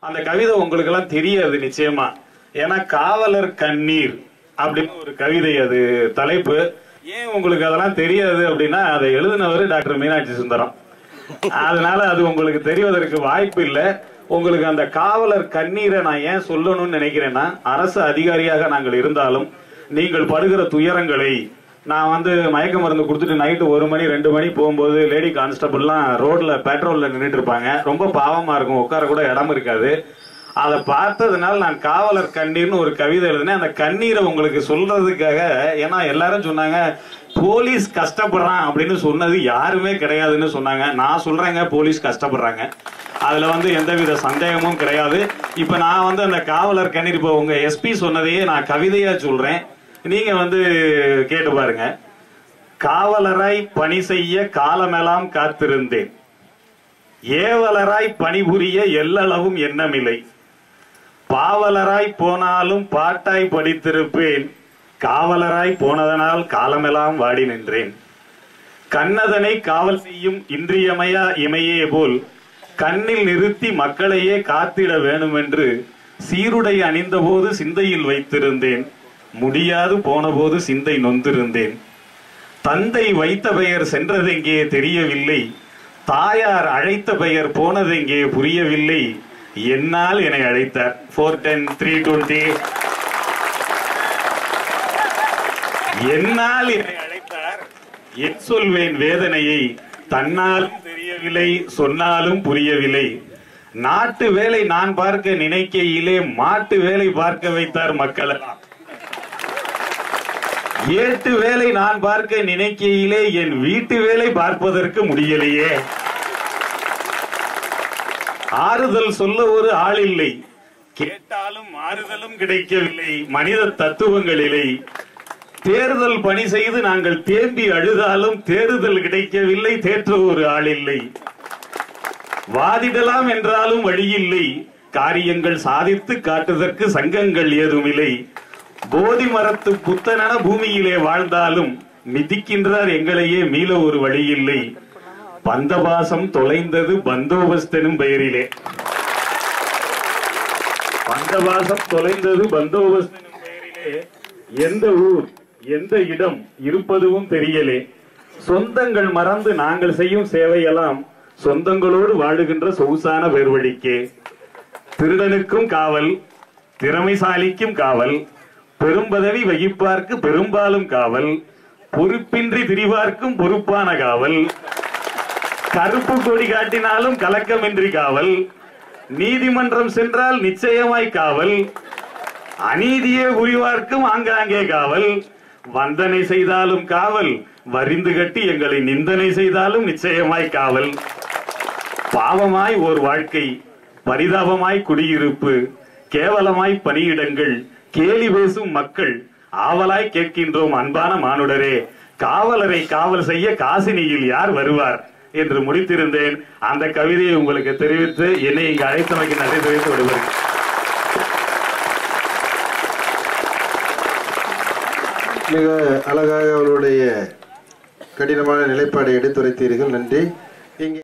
அந்த கவிதை உங்களுக்கு எல்லாம் தெரியாது நிச்சயமா ஏன்னா காவலர் கண்ணீர் அப்படின்னு ஒரு கவிதை அது தலைப்பு ஏன் உங்களுக்கு அதெல்லாம் தெரியாது அப்படின்னா அதை எழுதினவர் டாக்டர் மீனாட்சி சுந்தரம் அதனால அது உங்களுக்கு தெரிவதற்கு வாய்ப்பு இல்லை உங்களுக்கு அந்த காவலர் கண்ணீரை நான் ஏன் சொல்லணும்னு நினைக்கிறேன்னா அரசு அதிகாரியாக நாங்கள் இருந்தாலும் நீங்கள் படுகிற துயரங்களை நான் வந்து மயக்க மருந்து கொடுத்துட்டு நைட்டு ஒரு மணி ரெண்டு மணி போகும்போது லேடி கான்ஸ்டபிள்லாம் ரோட்ல பெட்ரோல்ல நின்றுட்டு இருப்பாங்க ரொம்ப பாவமா இருக்கும் உட்கார கூட இடம் இருக்காது அதை பார்த்ததுனால நான் காவலர் கண்ணீர்னு ஒரு கவிதை எழுதினேன் அந்த கண்ணீரை உங்களுக்கு சொல்றதுக்காக ஏன்னா எல்லாரும் சொன்னாங்க போலீஸ் கஷ்டப்படுறான் அப்படின்னு சொன்னது யாருமே கிடையாதுன்னு சொன்னாங்க நான் சொல்றேங்க போலீஸ் கஷ்டப்படுறாங்க அதுல வந்து எந்தவித சந்தேகமும் கிடையாது இப்ப நான் வந்து அந்த காவலர் கண்ணீர் இப்போ உங்க எஸ்பி சொன்னதையே நான் கவிதையா சொல்றேன் நீங்க வந்து கேட்டு பாருங்க காவலராய் பணி செய்ய காலமெல்லாம் காத்திருந்தேன் ஏவலராய் பணிபுரிய எல்லளவும் எண்ணமில்லை பாவலராய் போனாலும் பாட்டாய் படித்திருப்பேன் காவலராய் போனதனால் காலமெல்லாம் வாடி நின்றேன் கண்ணதனை காவல் செய்யும் இன்றியமையா இமையே போல் கண்ணில் நிறுத்தி மக்களையே காத்திட வேண்டுமென்று சீருடை அணிந்தபோது சிந்தையில் வைத்திருந்தேன் முடியாது போனபோது சிந்தை நொந்திருந்தேன் தந்தை வைத்த பெயர் சென்றதெங்கே தெரியவில்லை தாயார் அழைத்த பெயர் போனதெங்கே புரியவில்லை என்னால் என்னை அழைத்தார் ஃபோர் டென் த்ரீ டுவெண்ட்டி என்னால் என்னை அழைத்தார் என் சொல்வேன் வேதனையை தன்னாலும் தெரியவில்லை சொன்னாலும் புரியவில்லை நாட்டு வேலை நான் பார்க்க நினைக்கையிலே மாட்டு வேலை பார்க்க வைத்தார் மக்கள் எல்லாம் ஏட்டு வேலை நான் பார்க்க நினைக்கையிலே என் வீட்டு வேலை பார்ப்பதற்கு முடியலையே ஆறுதல் சொல்ல ஒரு ஆள் இல்லை கேட்டாலும் ஆறுதலும் கிடைக்கவில்லை மனித தத்துவங்களிலே தேர்தல் பணி செய்து நாங்கள் தேம்பி அழுதாலும் தேறுதல் கிடைக்கவில்லை தேற்ற ஒரு ஆள் இல்லை வாதிடலாம் என்றாலும் வழியில்லை காரியங்கள் சாதித்து காட்டுவதற்கு சங்கங்கள் ஏதுமில்லை போதி மரத்து புத்தனென பூமியிலே வாழ்ந்தாலும் மிதிக்கின்றார் எங்களையே மீள ஒரு வழியில்லை பந்தபாசம் தொலைந்தது பந்தோபஸ்தனும் பெயரிலே பந்தபாசம் தொலைந்தது பந்தோபஸ்தனும் பெயரிலே எந்த ஊர் எந்த இடம் இருப்பதுவும் தெரியலே சொந்தங்கள் மறந்து நாங்கள் செய்யும் சேவையெல்லாம் சொந்தங்களோடு வாழுகின்ற சொகுசான பெருவழிக்கே திருடனுக்கும் காவல் திறமைசாலிக்கும் காவல் பெரும்பதவி வகிப்பார்க்கு பெரும்பாலும் காவல் பொறுப்பின்றி திரிவார்க்கும் பொறுப்பான காவல் கருப்பு கொடி காட்டினாலும் கலக்கமின்றி காவல் நீதிமன்றம் சென்றால் நிச்சயமாய் காவல் அநீதியே புரிவார்க்கும் ஆங்காங்கே காவல் வந்தனை செய்தாலும் காவல் வரிந்து கட்டி எங்களை நிந்தனை செய்தாலும் நிச்சயமாய் காவல் பாவமாய் ஓர் வாழ்க்கை பரிதாபமாய் குடியிருப்பு கேவலமாய் பணியிடங்கள் கேலி பேசும் மக்கள் ஆவலாய் கேட்கின்றோம் அன்பான மானுடரே காவலரை காவல் செய்ய காசினியில் யார் வருவார் என்று முடித்திருந்தேன் அந்த கவிதையை உங்களுக்கு தெரிவித்து என்னை இங்கு அழைத்தமைக்கு நன்றி தெரிவித்து விடுகிறேன் மிக அழகாக அவருடைய கடினமான நிலைப்பாடை எடுத்துரைத்தீர்கள் நன்றி